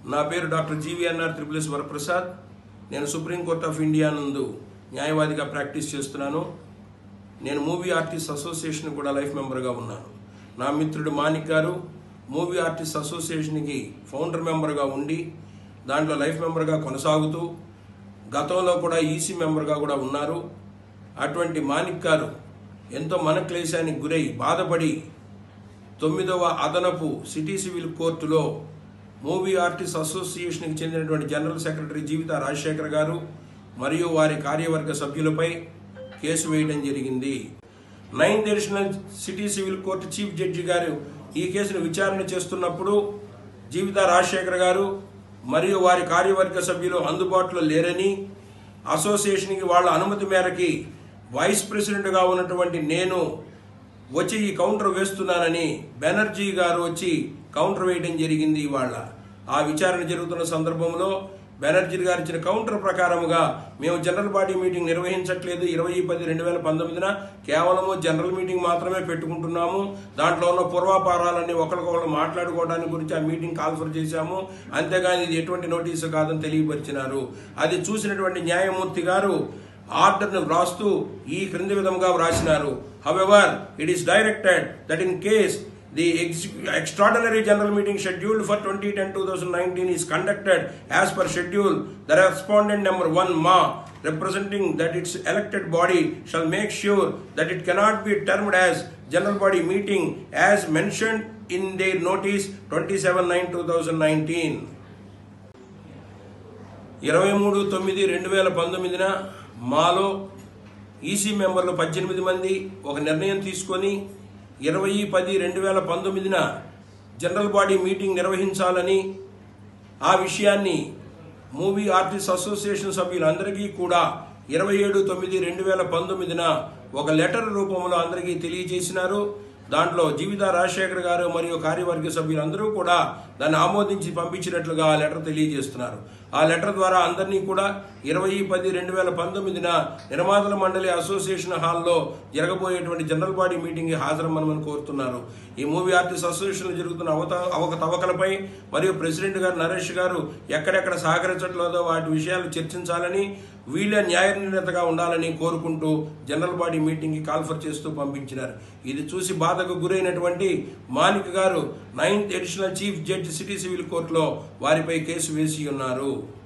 నా పేరు doctor GVNR triple S Varaprasad నేను సుప్రీంకోర్ట్ ఆఫ్ ఇండియా నందు న్యాయవాదిగా ప్రాక్టీస్ చేస్తున్నాను నేను మూవీ ఆర్టిస్ట్ అసోసియేషన్ కూడా లైఫ్ మెంబర్గా ఉన్నాను నా మిత్రుడు మాణిక్ గారు మూవీ ఆర్టిస్ట్ అసోసియేషన్కి ఫౌండర్ మెంబర్గా ఉండి దాంట్లో లైఫ్ మెంబర్గా కొనసాగుతూ గతంలో కూడా ఈసీ మెంబర్గా కూడా ఉన్నారు అటువంటి మాణిక్ గారు ఎంతో మనక్లేశానికి గురై బాధపడి తొమ్మిదవ అదనపు సిటీ సివిల్ కోర్టులో మూవీ ఆర్టిస్ట్ అసోసియేషన్కి చెందినటువంటి జనరల్ సెక్రటరీ జీవిత రాజశేఖర్ గారు మరియు వారి కార్యవర్గ సభ్యులపై కేసు వేయడం జరిగింది ninth additional city civil court chief judge గారు ఈ కేసును విచారణ చేస్తున్నప్పుడు జీవిత రాజశేఖర్ గారు మరియు వారి కార్యవర్గ సభ్యులు అందుబాటులో లేరని అసోసియేషన్కి వాళ్ళ అనుమతి మేరకి వైస్ ప్రెసిడెంట్గా ఉన్నటువంటి నేను వచ్చి ఈ కౌంటర్ వేస్తున్నానని బెనర్జీ గారు వచ్చి కౌంటర్ వేయడం జరిగింది ఇవాళ ఆ విచారణ జరుగుతున్న సందర్భంలో బెనర్జీ గారు ఇచ్చిన కౌంటర్ ప్రకారముగా మేము జనరల్ బాడీ మీటింగ్ నిర్వహించట్లేదు ఇరవై పది రెండు వేల పంతొమ్మిదిన కేవలము జనరల్ మీటింగ్ మాత్రమే పెట్టుకుంటున్నాము దాంట్లో ఉన్న పూర్వాపారాలన్నీ ఒకరికొకరు మాట్లాడుకోవడానికి గురించి ఆ మీటింగ్ కాల్ఫర్ చేశాము అంతేగాని ఇది ఎటువంటి నోటీసు కాదని తెలియపరిచినారు అది చూసినటువంటి న్యాయమూర్తి గారు ఆర్డర్ను వ్రాస్తూ ఈ క్రింది విధంగా వ్రాసినారు however it is directed that in case the extraordinary general meeting scheduled for 2010-2019 is conducted as per schedule the respondent number 1 ma representing that its elected body shall make sure that it cannot be termed as general body meeting as mentioned in their notice 27-9-2019 ఇరవై మూడు తొమ్మిది రెండు వేల పంతొమ్మిదిన మాలో EC మెంబర్లు పద్దెనిమిది మంది ఒక నిర్ణయం తీసుకొని ఇరవై పది రెండు వేల పంతొమ్మిదిన జనరల్ బాడీ మీటింగ్ నిర్వహించాలని ఆ విషయాన్ని మూవీ ఆర్టిస్ట్ అసోసియేషన్ సభ్యులందరికీ కూడా ఇరవై ఏడు తొమ్మిది రెండు వేల పంతొమ్మిదిన ఒక లెటర్ రూపంలో అందరికీ తెలియజేసినారు దాంట్లో జీవిత రాజశేఖర్ గారు మరియు కార్యవర్గ సభ్యులందరూ కూడా దాన్ని ఆమోదించి పంపించినట్లుగా ఆ లెటర్ తెలియజేస్తున్నారు ఆ లెటర్ ద్వారా అందరినీ కూడా ఇరవై పది రెండు వేల పంతొమ్మిదిన నిర్మాతల మండలి అసోసియేషన్ హాల్లో జరగబోయేటువంటి జనరల్ బాడీ మీటింగ్ హాజరమ్మని కోరుతున్నారు ఈ మూవీ ఆర్టిస్ట్ అసోసియేషన్లో జరుగుతున్న అవత అవకతవకలపై మరియు ప్రెసిడెంట్ గారు నరేష్ గారు ఎక్కడెక్కడ సహకరించట్లేదో వాటి విషయాలు చర్చించాలని వీళ్ళే న్యాయ నిర్ణేతగా ఉండాలని కోరుకుంటూ జనరల్ బాడీ మీటింగ్కి కాల్ఫర్ చేస్తూ పంపించినారు ఇది చూసి బాధకు గురైనటువంటి మానిక్ గారు ninth additional chief judge city civil కోర్టులో వారిపై కేసు వేసి ఉన్నారు